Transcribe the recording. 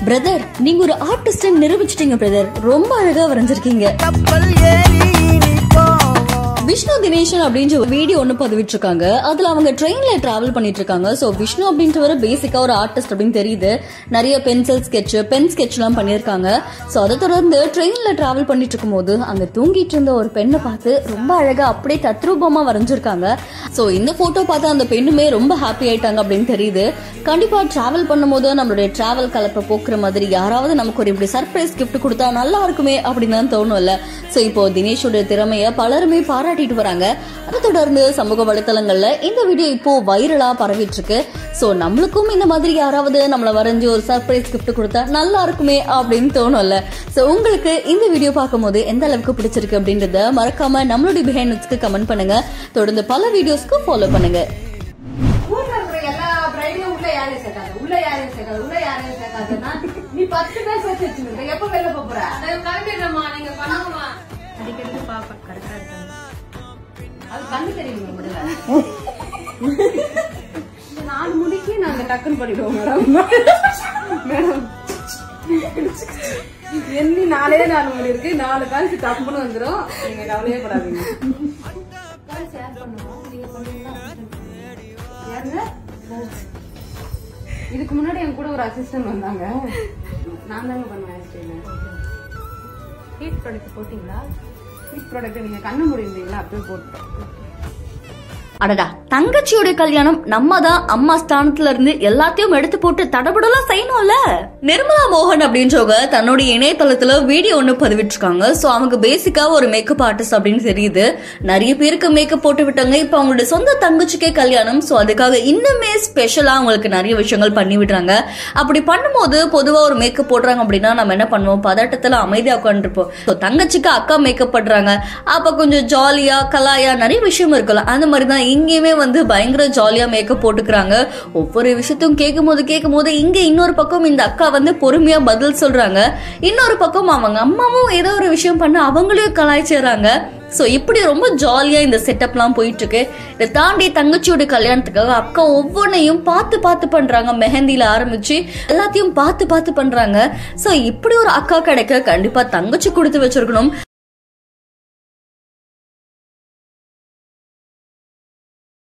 Brother நீங்க ஒரு artist நிரூபிச்சிட்டீங்க brother ரொம்ப அழகா வரைஞ்சிருக்கீங்க கப்பல் ஏறி நீ போவோம் விஷ்ணு தினேஷன் அப்படின்ற ஒரு வீடியோ ஒன்று பதிவிட்டிருக்காங்க அதுல அவங்க ட்ரெயின்ல டிராவல் பண்ணிட்டு இருக்காங்க ஸோ விஷ்ணு அப்படின்றவர் பேசிக்கா ஒரு ஆர்டிஸ்ட் அப்படின்னு தெரியுது நிறைய பென்சில் ஸ்கெட்ச் பென் ஸ்கெட்ச் எல்லாம் பண்ணியிருக்காங்க ஸோ அதை தொடர்ந்து ட்ரெயின்ல டிராவல் பண்ணிட்டு இருக்கும்போது அங்க தூங்கிட்டு இருந்த ஒரு பெண்ணை பார்த்து ரொம்ப அழகா அப்படியே தத்ரூபமா வரைஞ்சிருக்காங்க ஸோ இந்த போட்டோ பார்த்து அந்த பெண்ணுமே ரொம்ப ஹாப்பி ஆயிட்டாங்க அப்படின்னு தெரியுது கண்டிப்பா டிராவல் பண்ணும்போது நம்மளுடைய டிராவல் கலப்பை போக்குற மாதிரி யாராவது நமக்கு ஒரு இப்படி சர்ப்ரைஸ் கிஃப்ட் கொடுத்தா நல்லா இருக்குமே அப்படின்னு தான் தோணும்ல ஸோ இப்போ தினேஷோட திறமைய பலருமே பாராட்டிட்டு வராங்க அதை தொடர்ந்து சமூக வலைத்தளங்கள்ல இந்த வீடியோ இப்போ வைரலா பரவிட்டு இருக்கு ஸோ நம்மளுக்கும் இந்த மாதிரி யாராவது நம்மள வரைஞ்சு ஒரு சர்ப்ரைஸ் கிஃப்ட் கொடுத்தா நல்லா இருக்குமே அப்படின்னு தோணும்ல ஸோ உங்களுக்கு இந்த வீடியோ பார்க்கும்போது எந்த அளவுக்கு பிடிச்சிருக்கு அப்படின்றத மறக்காம நம்மளுடைய பிஹைண்ட்ஸ்க்கு கமெண்ட் பண்ணுங்க தொடர்ந்து பல வீடியோஸ்க்கு ஃபாலோ பண்ணுங்க ஊர்ல இருக்கிற எல்லா பிரைடையும் உள்ள யாரையும் சேர்க்காது உள்ள யாரையும் சேர்க்காது உள்ள யாரையும் சேர்க்காதுன்னா நீ பத்து பேர் சேர்த்து வச்சுருக்க எப்ப வெளில போப் போற கிளம்பிடுறோமா நீங்க பண்ணுங்கம்மா அடிக்கடி பாப்பேன் கரெக்டா இருக்காங்க அது கண்ணு தெரியுங்க முடியல இந்த நாலு முடிக்கு நாங்க டக்குன்னு பண்ணிடுவோம் மேடம் மேடம் எண்ணி நாலே நாலு மணி இருக்கு நாலு காலுக்கு டப்புன்னு வந்துரும் நீங்க கவலையே படாதீங்க யாருங்க? இதுக்கு முன்னாடி என் கூட ஒரு அசிஸ்டன்ட் வந்தாங்க நான் தாங்க பண்ணுவேன் ஹீட் ப்ராடக்ட் போட்டீங்களா ஹீட் ப்ராடக்ட் நீங்க கண்ணு முடிந்தீங்களா அப்படியே போட்டோம் அடடா தங்கச்சியோட கல்யாணம் நம்ம தான் அம்மா ஸ்தானத்துல இருந்து எல்லாத்தையும் எடுத்து போட்டு தடபடலாம் செய்யணும்ல நிர்மலா மோகன் அப்படின்றவங்க தன்னுடைய இணையதளத்துல வீடியோ ஒண்ணு பதிவிட்டிருக்காங்க சோ அவங்க பேசிக்கா ஒரு மேக்கப் ஆர்டிஸ்ட் அப்படின்னு தெரியுது நிறைய பேருக்கு மேக்கப் போட்டு விட்டாங்க இப்ப அவங்களுடைய சொந்த தங்கச்சிக்கே கல்யாணம் சோ அதுக்காக இன்னுமே ஸ்பெஷலா அவங்களுக்கு நிறைய விஷயங்கள் பண்ணி விடுறாங்க அப்படி பண்ணும்போது பொதுவா ஒரு மேக்கப் போடுறாங்க அப்படின்னா நம்ம என்ன பண்ணுவோம் பதட்டத்துல அமைதியா உட்காந்துருப்போம் ஸோ தங்கச்சிக்கு அக்கா மேக்கப் பண்றாங்க அப்ப கொஞ்சம் ஜாலியா கலாயா நிறைய விஷயம் இருக்கலாம் அந்த மாதிரி தான் இங்கேயுமே வந்து பயங்கர ஜாலியா மேக்கப் போட்டுக்கிறாங்க ஒவ்வொரு விஷயத்தையும் கேட்கும் போது கேட்கும் போது இங்க இன்னொரு பக்கம் இந்த அக்கா வந்து பொறுமையா பதில் சொல்றாங்க இன்னொரு பக்கம் அவங்க அம்மாவும் ஏதோ ஒரு விஷயம் பண்ண அவங்களையும் கலாய்ச்சிடுறாங்க ஸோ இப்படி ரொம்ப ஜாலியா இந்த செட்டப்லாம் போயிட்டு இருக்கு இதை தாண்டி தங்கச்சியோட கல்யாணத்துக்காக அக்கா ஒவ்வொன்றையும் பார்த்து பார்த்து பண்றாங்க மெஹந்தியில ஆரம்பிச்சு எல்லாத்தையும் பார்த்து பார்த்து பண்றாங்க ஸோ இப்படி ஒரு அக்கா கிடைக்க கண்டிப்பா தங்கச்சி கொடுத்து வச்சிருக்கணும்